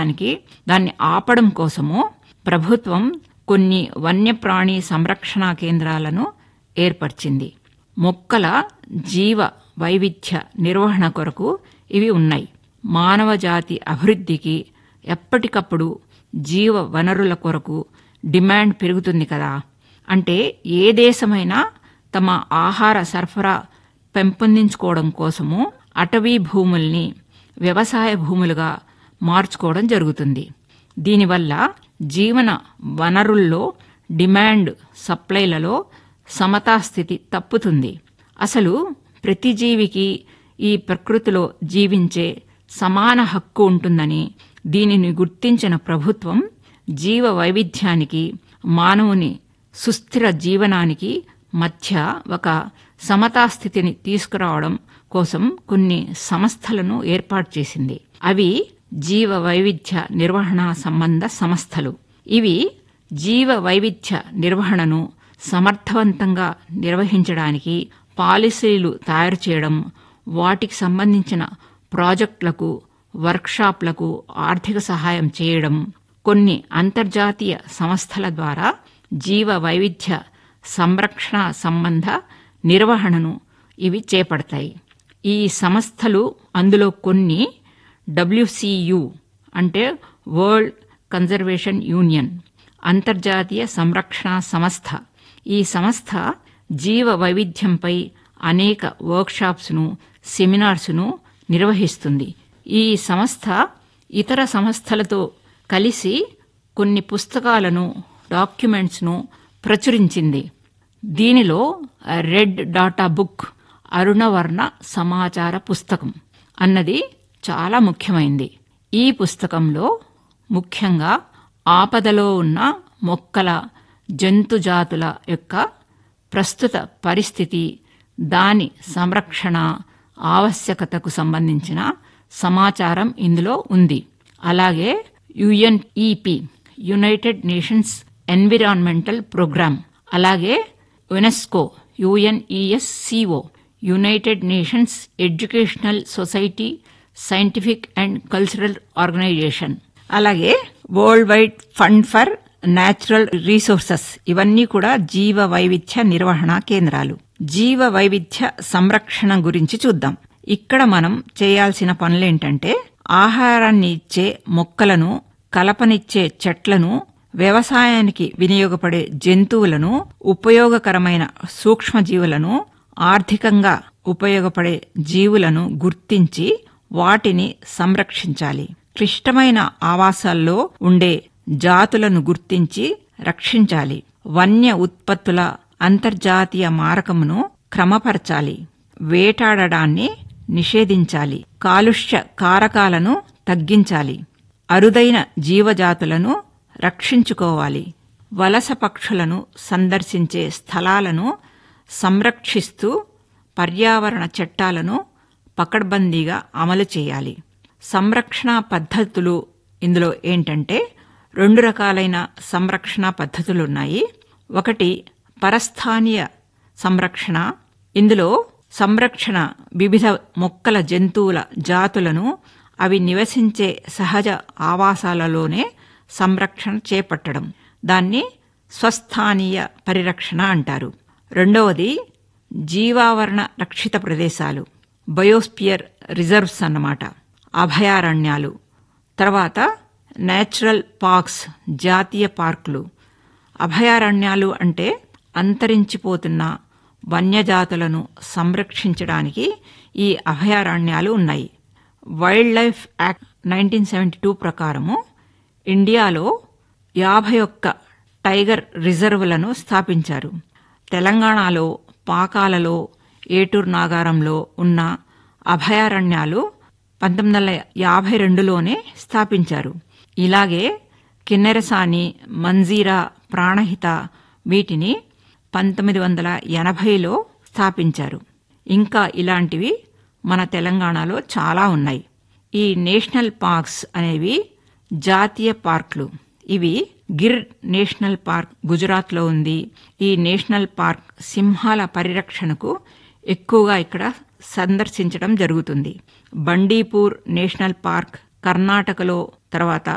చేయడానికి దాన్ని ఆపడం కోసము ప్రభుత్వం కొన్ని వన్యప్రాణి సంరక్షణ కేంద్రాలను ఏర్పరిచింది మొక్కల జీవ వైవిధ్య నిర్వహణ కొరకు ఇవి ఉన్నాయి మానవ జాతి అభివృద్ధికి ఎప్పటికప్పుడు జీవ వనరుల కొరకు డిమాండ్ పెరుగుతుంది కదా అంటే ఏ దేశమైనా తమ ఆహార సరఫరా పెంపొందించుకోవడం కోసము అటవీ భూముల్ని వ్యవసాయ భూములుగా మార్చుకోవడం జరుగుతుంది దీనివల్ల జీవన వనరుల్లో డిమాండ్ సప్లైలలో సమతాస్థితి తప్పుతుంది అసలు ప్రతి జీవికి ఈ ప్రకృతిలో జీవించే సమాన హక్కు ఉంటుందని దీనిని గుర్తించిన ప్రభుత్వం జీవ వైవిధ్యానికి మానవుని సుస్థిర జీవనానికి మధ్య ఒక సమతాస్థితిని తీసుకురావడం కోసం కొన్ని సంస్థలను ఏర్పాటు చేసింది అవి జీవ వైవిధ్య నిర్వహణ సంబంధ సంస్థలు ఇవి జీవ వైవిధ్య నిర్వహణను సమర్థవంతంగా నిర్వహించడానికి పాలసీలు తయారు చేయడం వాటికి సంబంధించిన ప్రాజెక్టులకు వర్క్షాప్లకు ఆర్థిక సహాయం చేయడం కొన్ని అంతర్జాతీయ సంస్థల ద్వారా జీవ వైవిధ్య సంరక్షణ సంబంధ నిర్వహణను ఇవి చేపడతాయి ఈ సంస్థలు అందులో కొన్ని డబ్ల్యూసియు అంటే వరల్డ్ కన్జర్వేషన్ యూనియన్ అంతర్జాతీయ సంరక్షణ సంస్థ ఈ సంస్థ జీవ వైవిధ్యంపై అనేక వర్క్షాప్స్ను సెమినార్స్ను నిర్వహిస్తుంది ఈ సంస్థ ఇతర సంస్థలతో కలిసి కొన్ని పుస్తకాలను డాక్యుమెంట్స్ను ప్రచురించింది దీనిలో రెడ్ డాటా బుక్ అరుణవర్ణ సమాచార పుస్తకం అన్నది చాలా ముఖ్యమైంది ఈ పుస్తకంలో ముఖ్యంగా ఆపదలో ఉన్న మొక్కల జంతుజాతుల యొక్క ప్రస్తుత పరిస్థితి దాని సంరక్షణ ఆవశ్యకతకు సంబంధించిన సమాచారం ఇందులో ఉంది అలాగే UNEP United Nations Environmental Programme అలాగే UNESCO UNESCO United Nations Educational Society Scientific and Cultural Organization అలాగే World Wide Fund for Natural Resources ఇవన్నీ కూడా జీవ వైవిధ్య నిర్వహణ కేంద్రాలు జీవ వైవిధ్య సంరక్షణ గురించి చూద్దాం ఇక్కడ మనం చేయాల్సిన పనులేంటంటే ఆహారాన్ని ఇచ్చే మొక్కలను కలపనిచ్చే చెట్లను వ్యవసాయానికి వినియోగపడే జంతువులను ఉపయోగకరమైన సూక్ష్మజీవులను ఆర్థికంగా ఉపయోగపడే జీవులను గుర్తించి వాటిని సంరక్షించాలి క్లిష్టమైన ఆవాసాల్లో ఉండే జాతులను గుర్తించి రక్షించాలి వన్య ఉత్పత్తుల అంతర్జాతీయ మారకమును క్రమపరచాలి వేటాడడాన్ని నిషేధించాలి కాలుష్య కారకాలను తగ్గించాలి అరుదైన జీవజాతులను రక్షించుకోవాలి వలస పక్షులను సందర్శించే స్థలాలను సంరక్షిస్తూ పర్యావరణ చట్టాలను పకడ్బందీగా అమలు చేయాలి సంరక్షణ పద్ధతులు ఇందులో ఏంటంటే రెండు రకాలైన సంరక్షణ పద్ధతులున్నాయి ఒకటి పరస్థానీయ సంరక్షణ ఇందులో సంరక్షణ వివిధ మొక్కల జంతువుల జాతులను అవి నివసించే సహజ ఆవాసాలలోనే సంరక్షణ చేపట్టడం దాన్ని స్వస్థానీయ పరిరక్షణ అంటారు రెండవది జీవావరణ రక్షిత ప్రదేశాలు బయోస్పియర్ రిజర్వ్స్ అన్నమాట అభయారణ్యాలు తర్వాత నేచురల్ పార్క్స్ జాతీయ పార్కులు అభయారణ్యాలు అంటే అంతరించిపోతున్న వన్యజాతులను సంరక్షించడానికి ఈ అభయారణ్యాలు ఉన్నాయి wildlife act nineteen seventy two ప్రకారము ఇండియాలో యాభై ఒక్క టైగర్ రిజర్వులను స్థాపించారు తెలంగాణలో పాకాలలో ఏటూరు నాగారంలో ఉన్న అభయారణ్యాలు పంతొమ్మిది వందల యాభై రెండులోనే స్థాపించారు ఇలాగే కిన్నెరసాని మంజీరా ప్రాణహిత వీటిని పంతొమ్మిది వందల ఎనభైలో స్థాపించారు ఇంకా ఇలాంటివి మన తెలంగాణలో చాలా ఉన్నాయి ఈ నేషనల్ పార్క్స్ అనేవి జాతీయ పార్కులు ఇవి గిర్ నేషనల్ పార్క్ గుజరాత్లో ఉంది ఈ నేషనల్ పార్క్ సింహాల పరిరక్షణకు ఎక్కువగా ఇక్కడ సందర్శించడం జరుగుతుంది బండీపూర్ నేషనల్ పార్క్ కర్ణాటకలో తర్వాత